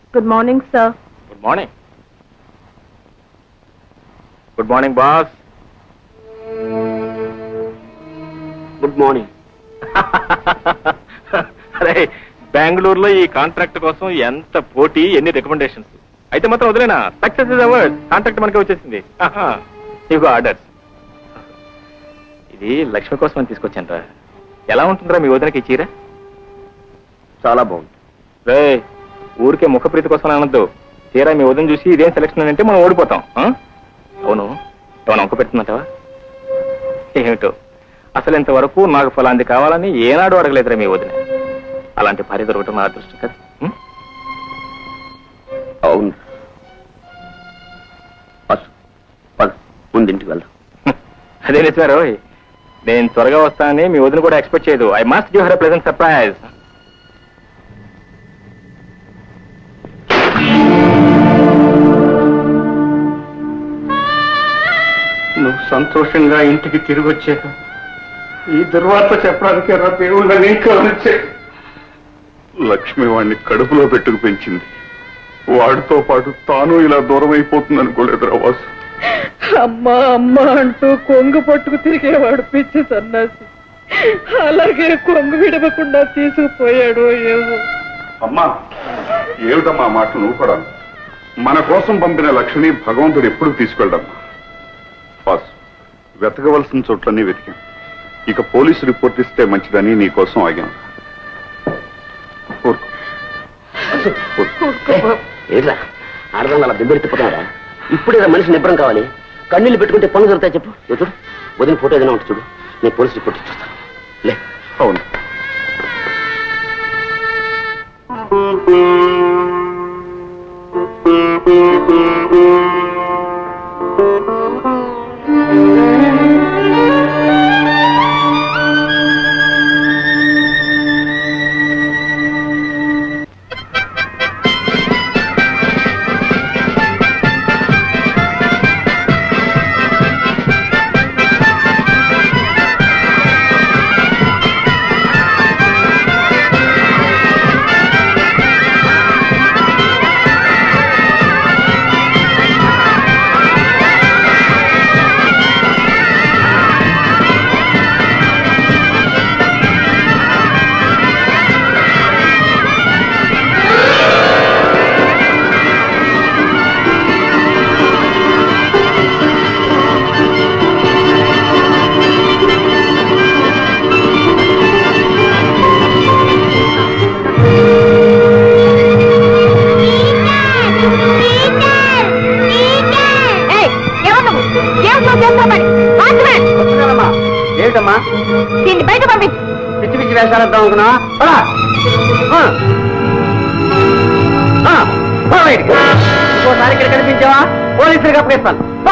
Good morning sir good morning good morning boss good morning అరే బెంగళూరులో ఈ contract కోసం ఎంత పోటీ ఎన్ని రికమెండేషన్స్ అయితే మాత్రం వదిలేనా సక్సెస్ ఇస్ అవర్డ్ కాంట్రాక్ట్ మనకి వచ్చేసింది ఇగో ఆర్డర్స్ ఇది లక్ష్మి కోసం అని తీసుకొచ్చాను రా ఎలా ఉంటుందిరా మీ వదినకి ఈ చీర చాలా బాగుంది రే ఊరికే ముఖప్రీతి కోసం అనొద్దు చీర మీ వదిన చూసి ఇదేం సెలక్షన్ అంటే మనం ఓడిపోతాం ఆ? అవును ఏమైనా అంక పెడుతున్నట్టవా ఏమిటో అసలు ఇంతవరకు నాకు ఫలాంది కావాలని ఏనాడు అడగలేదురా మీ వదిన అలాంటి భార్య దొరకటం నా అదృష్టం కదా ఉం? అవును పసు పద ముందు ఇంటికి వెళ్దాం అదే నిజమే రోయ్ నేను త్వరగా వస్తానని మీ వదిన కూడా ఎక్స్పెక్ట్ చేయదు I must give her present surprise నువ్వు సంతోషంగా ఇంటికి తిరిగి వచ్చాక ఈ దుర్వార్త చెప్పడానికి రా దేవుళ్ళని ఇంకా వచ్చే లక్ష్మి వాడిని కడుపులో పెట్టుకు పెంచింది వాడితో పాటు తాను ఇలా దూరం అయిపోతుంది అనుకోలేదురా వాసు అమ్మా అమ్మా అంటూ కొంగు పట్టుకు తిరిగేవాడు పిచ్చి సన్నాసి అలాగే కొంగు విడవకుండా తీసుకుపోయాడు ఏమో అమ్మా ఏమిటమ్మా ఆ మాటలు నువ్వు కూడా మన కోసం పంపిన లక్ష్మిని భగవంతుడు ఎప్పుడు తీసుకెళ్ళడమ్మా వాసు వెతకవలసిన చోట్లన్నీ వెతికాం ఇక పోలీసు రిపోర్ట్ ఇస్తే మంచిదని నీ కోసం ఆగాం ఊరుకో. ఊరుకో. ఏట్లా ఆడదాన్ని అలా దెబ్బెడి తిప్పుతున్నారా ఇప్పుడు ఇలా మనిషి నిబ్బరం కావాలి కన్నీళ్ళు పెట్టుకుంటే పనులు దొరుకుతాయి చెప్పు ఇదిగో చూడు వదిన ఫోటో ఏదైనా ఉంటుంది చూడు నేను పోలీస్ రిపోర్ట్ ఇచ్చేస్తాను లే అవును ఏమిటమ్మా దీన్ని బయట పంపించు పిచ్చి పిచ్చి వేషాలేద్దాం అనుకున్నా పదా. ఆ. ఆ, పో బయటికి. ఇంకోసారి ఇక్కడ కనిపించావా పోలీసులకు అప్పగిస్తాను పో.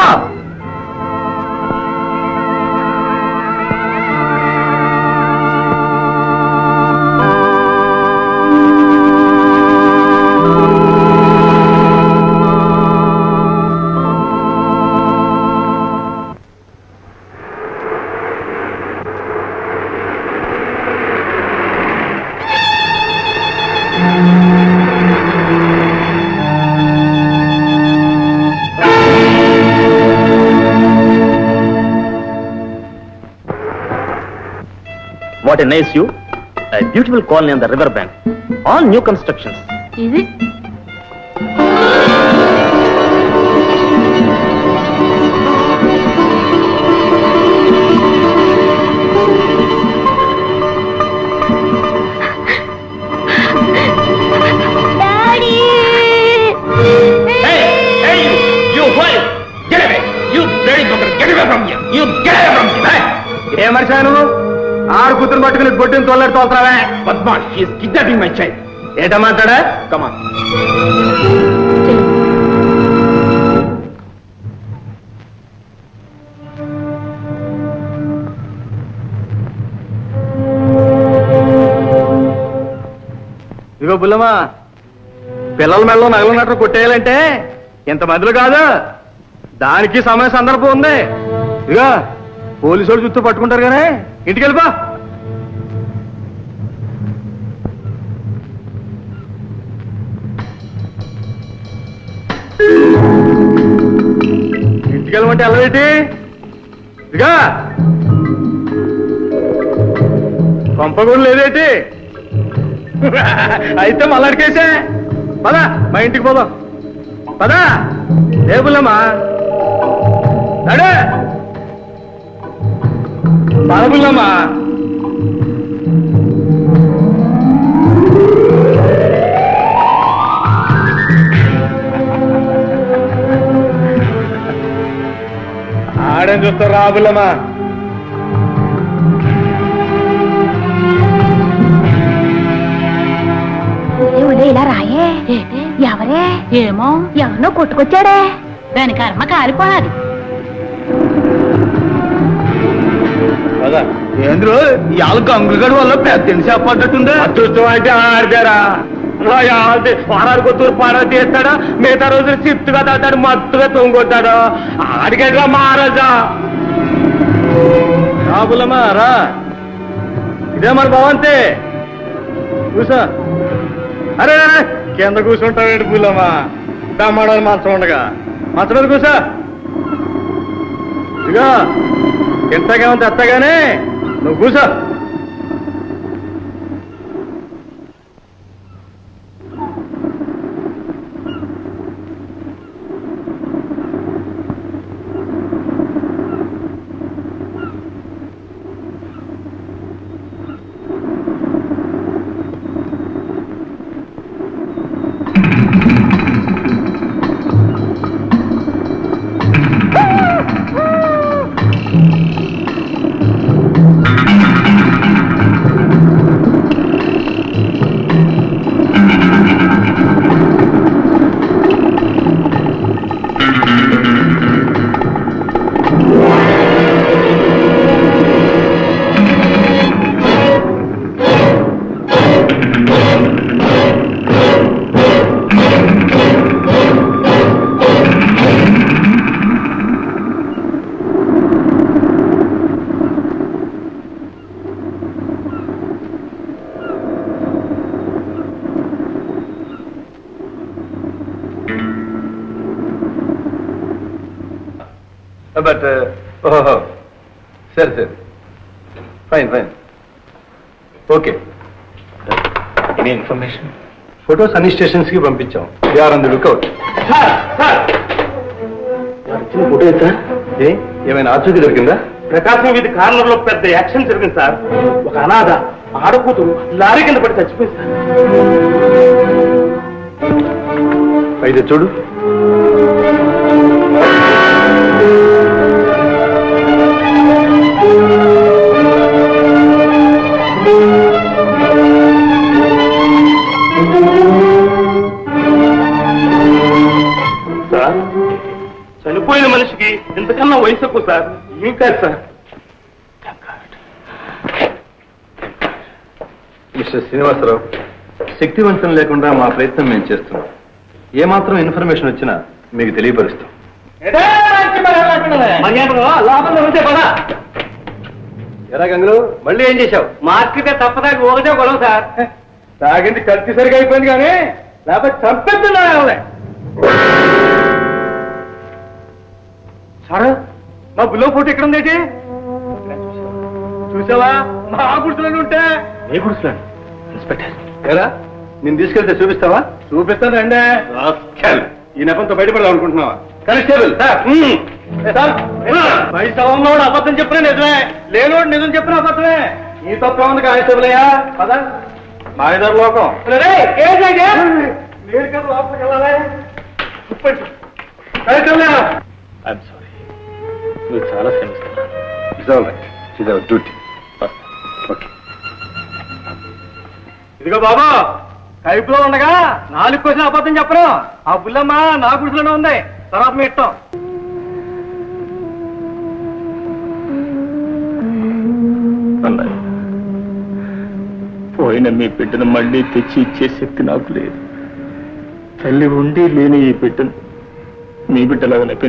What a nice you beautiful colony on the river bank all new constructions ఇది ఏ మనిషి నువ్వు ఆరు కూతురు పట్టుకుని గొడ్డుని తోలడు తోలుతావే పద్మాష్ ఈస్ కిడ్నాపింగ్ మై చైల్డ్ ఏటమాటాడా కమా ఇదిగో బుల్లమా పిల్లల మెడలో నగలన్నట్టు కొట్టేయాలంటే ఇంతమందిలో కాదు దానికి సమయ సందర్భం ఉంది ఇదిగో పోలీసు వాళ్ళు చుట్టూ పట్టుకుంటారు కానీ ఇంటికి వెళ్ళిపో తీసుకెళ్ళమంటే వెళ్ళవేటి ఇదిగా కొంప కూడా లేదేటి అయితే మళ్ళడికేసే పదా మా ఇంటికి పోదాం పదా లేబుల్లమ్మా నడే పదబుల్లమ్మా ఆడని చూస్తారు రాబుల్లమ్మా ఒలే ఇలా రాయే ఎవరే ఏమో ఎవరినో కొట్టుకొచ్చాడే దాని కర్మ కాలిపోవాలి కదా ఏంద్రు ఇవాళ గంగులగడ వల్ల పెద్ద చెప్పడ్డట్టుంది అదృష్టం అయితే ఆడతారా వారానికి తూరు పాడ తీస్తాడా మిగతా రోజులు చిత్తుగా తాతాడు మత్తుగా తొంగొట్టాడు ఆడికెట్లా మహారాజా రాబులమ్మా రా ఇదే మన భవంతే కూసా అరే అరే, కింద కూర్చుంటావేంటి పూలమ్మా దమ్మడాలి మంచం ఉండగా మంచం మీద కూసా ఇదిగో ఇంతకేమంత ఎత్తగానే నువ్వు కూసో బట్ ఓహో సరే సరే fine fine okay any information photos అన్ని స్టేషన్స్ కి పంపించాం they are on the lookout photo ఎత్తా ఏ ఏమైనా ఆచూకీ దొరికిందా ప్రకాశం వీధి కార్నర్ లో పెద్ద యాక్షన్ జరిగింది సార్ ఒక అనాథ ఆడకూతురు లారీ కింద పడి చచ్చిపోయింది సార్ అయితే చూడు సార్ చనిపోయిన మనిషికి ఇంతకన్నా వయసు ఎక్కువ సార్ ఏం కాదు సార్ మిస్టర్ శ్రీనివాసరావు శక్తివంతం లేకుండా మా ప్రయత్నం మేము చేస్తున్నాం ఏమాత్రం ఇన్ఫర్మేషన్ వచ్చినా మీకు తెలియపరుస్తాం లాభం ఉంటే పదా ఎరా గంగులు మళ్ళీ ఏం చేశావు మార్కెట్ తప్పదాకి ఒకటే గొడవ సార్ తాగింది కత్తి సరిగా అయిపోయింది కానీ లేకపోతే చంపేస్తున్నా సార్ మా బుల్లో ఫోటో ఎక్కడ ఉంది చూసావా మా గుడిసెలో ఉంటే ఏ గుడిసెలండి ఇన్స్పెక్టర్ ఎరా నేను తీసుకెళ్తే చూపిస్తావా చూపిస్తాను రండి ఈ నెపంతో బయటపడదాం అనుకుంటున్నావా కానిస్టేబుల్ సార్ సార్ పైసా ఉన్నవాడు అబద్ధం చెప్పిన నిజమే లేనోడు నిజం చెప్పిన అబద్ధమే ఈ తత్వం ఉంది కానిస్టేబుల్ అయ్యా పద మా ఇద్దరు లోకం మీరు కదా లోపలికి వెళ్ళాలి కానిస్టేబుల్ అయ్యా ఐఎమ్ సారీ మీరు చాలా శ్రమిస్తున్నారు it's all right it's our duty okay ఇదిగో బాబు కైపులో ఉండగా నాలుగు క్వశ్చన్ అబద్ధం చెప్పరు ఆ బుల్లమ్మ నా గుడిసెలోనే ఉంది తర్వాత మీ ఇష్టం అన్నయ్య పోయిన మీ బిడ్డను మళ్ళీ తెచ్చి ఇచ్చే శక్తి నాకు లేదు తల్లి ఉండి లేని ఈ బిడ్డను మీ బిడ్డలాగానే పెంచుకున్నాను.